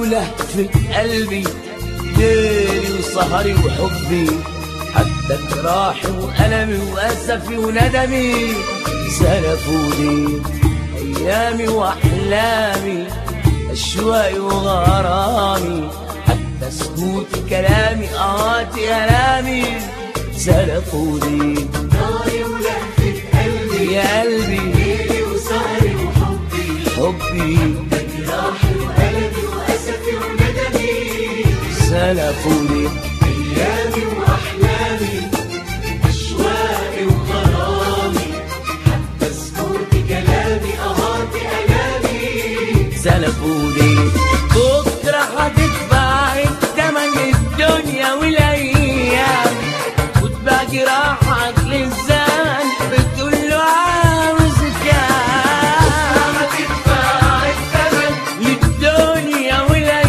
ولهفة قلبي ليلي وسهري وحبي حتى جراحي وألمي وأسفي وندمي سلفوني أيامي وأحلامي أشواقي وغرامي حتى سكوت كلامي آهاتي ألامي سلفوني ناري ولهفة قلبي يا قلبي ليلي وسهري وحبي حبي جراحي وألمي وأسفي وندمي سلفوني أيامي وأحلامي أشواقي وغرامي حتى سكوت كلامي أهاتي ألامي سلفوني بكرة هتدفع التمن الدنيا والأيام وتبقى جراحك للزمن بتقول له عاوز كام هتدفع الثمن للدنيا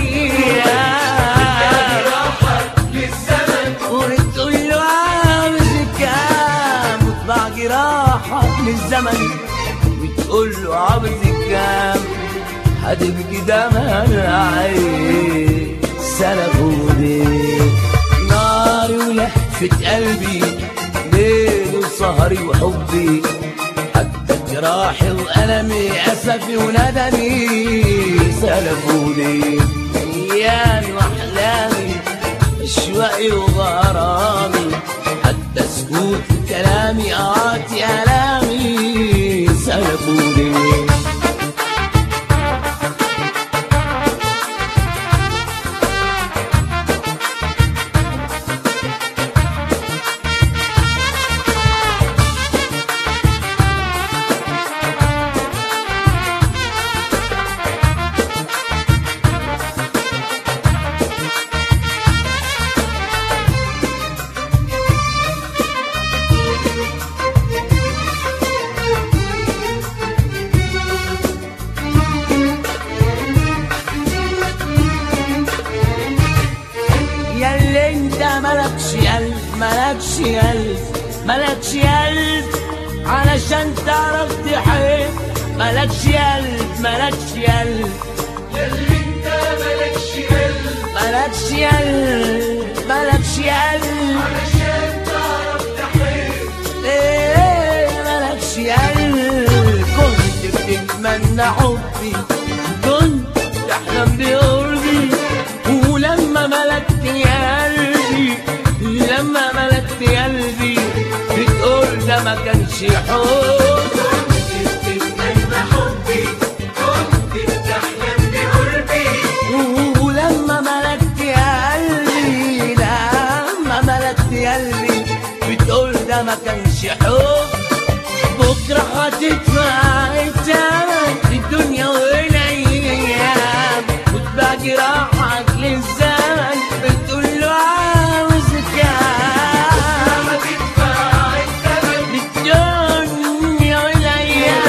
والأيام راحك للزمن وتقول له عاوز كام وتبقى جراحك للزمن وتقول له عاوز كام هتبكي دمع العين سلبوني ناري ولهفة قلبي ليل وسهري وحبي حتى جراحي وألمي أسفي وندمي سلبوني أيامي وأحلامي أشواقي وغرامي حتى سكوت كلامي آتي ألامي سلبوني ياللي انت ملكش قلب ملكش قلب ملكش قلب علشان تعرف تحب ملكش قلب ملكش قلب ياللي انت مالكش قلب ملكش قلب ملكش قلب علشان تعرف تحب ليه ملكش قلب كنت بتتمنى حبي كنت تحلم بقربي ولما ملكت قلبي لما ملكت قلبي بتقول ده ما كانش حب كنت بتتمنى حبي كنت بتحلم بقربي ولما ملكت قلبي لما ملكت قلبي بتقول ده ما كانش حب بكره هتدفع الثمن الدنيا والايام وتبقى جراحك للزمن بتقول له عاوز كام هتدفع الثمن للدنيا والايام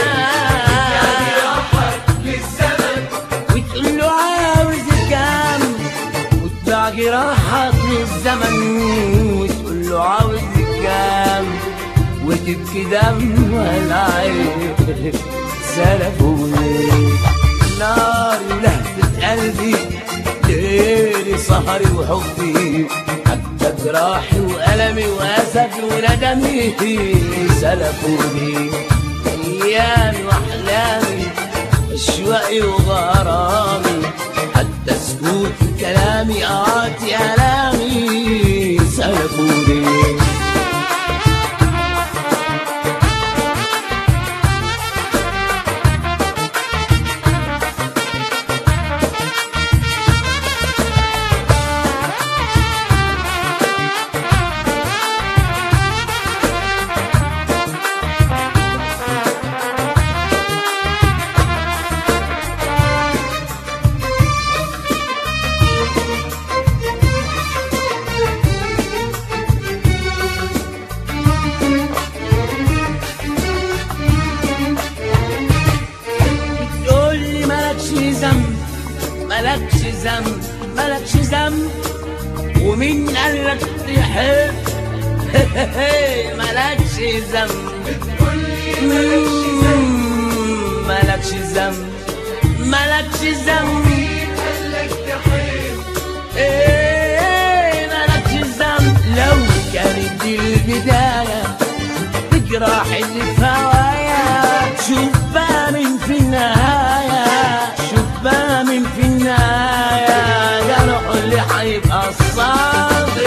راحك للزمن وتقول له عاوز كام وتباع جراحك للزمن وتقول له عاوز كام وتبكي دم العين سلفوني نار لهفة قلبي ليلي سهري وحبي حتى جراحي وألمي وأسفي وندمي سلفوني أيامي وأحلامي أشواقي وغرامي حتى سكوت كلامي آتي ألامي سلفوني تقول لي مالكش ذنب مالكش ذنب مالكش ذنب ومين قال لك تحب مالكش ذنب مم، مالكش ذنب مالكش ذنب قالك تحب كانت دي البداية تجرح اللي في هوايا شوف بقى من في النهاية شوف بقى من في النهاية جرح اللي هيبقى الصادق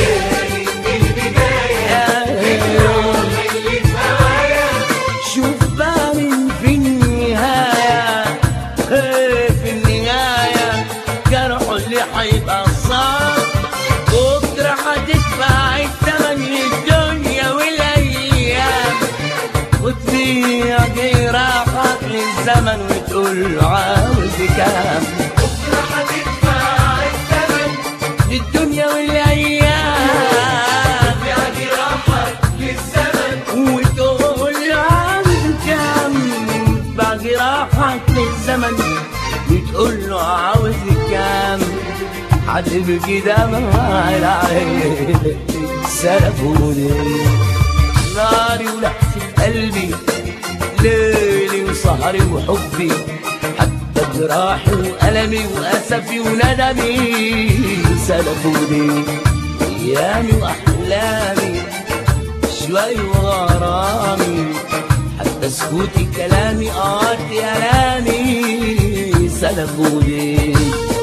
شوف بقى من في النهاية إيه في النهاية جرحه اللي هيبقى صار بكرة هتدفع الثمن للدنيا والأيام وتبيع جراحك للزمن وتقول له عاوز كام بكرة هتدفع الثمن للدنيا والأيام يعني راحك للزمن وتقول له عاوز كام بعد راحك للزمن وتقول له عاوز كام هتبكي دمع العين سلفوني ناري ولحسة قلبي ليلي وسهري وحبي حتى جراحي وألمي وأسفي وندمي سلفوني أيامي وأحلامي شوي وغرامي حتى سكوتي كلامي قاطي ألامي سلفوني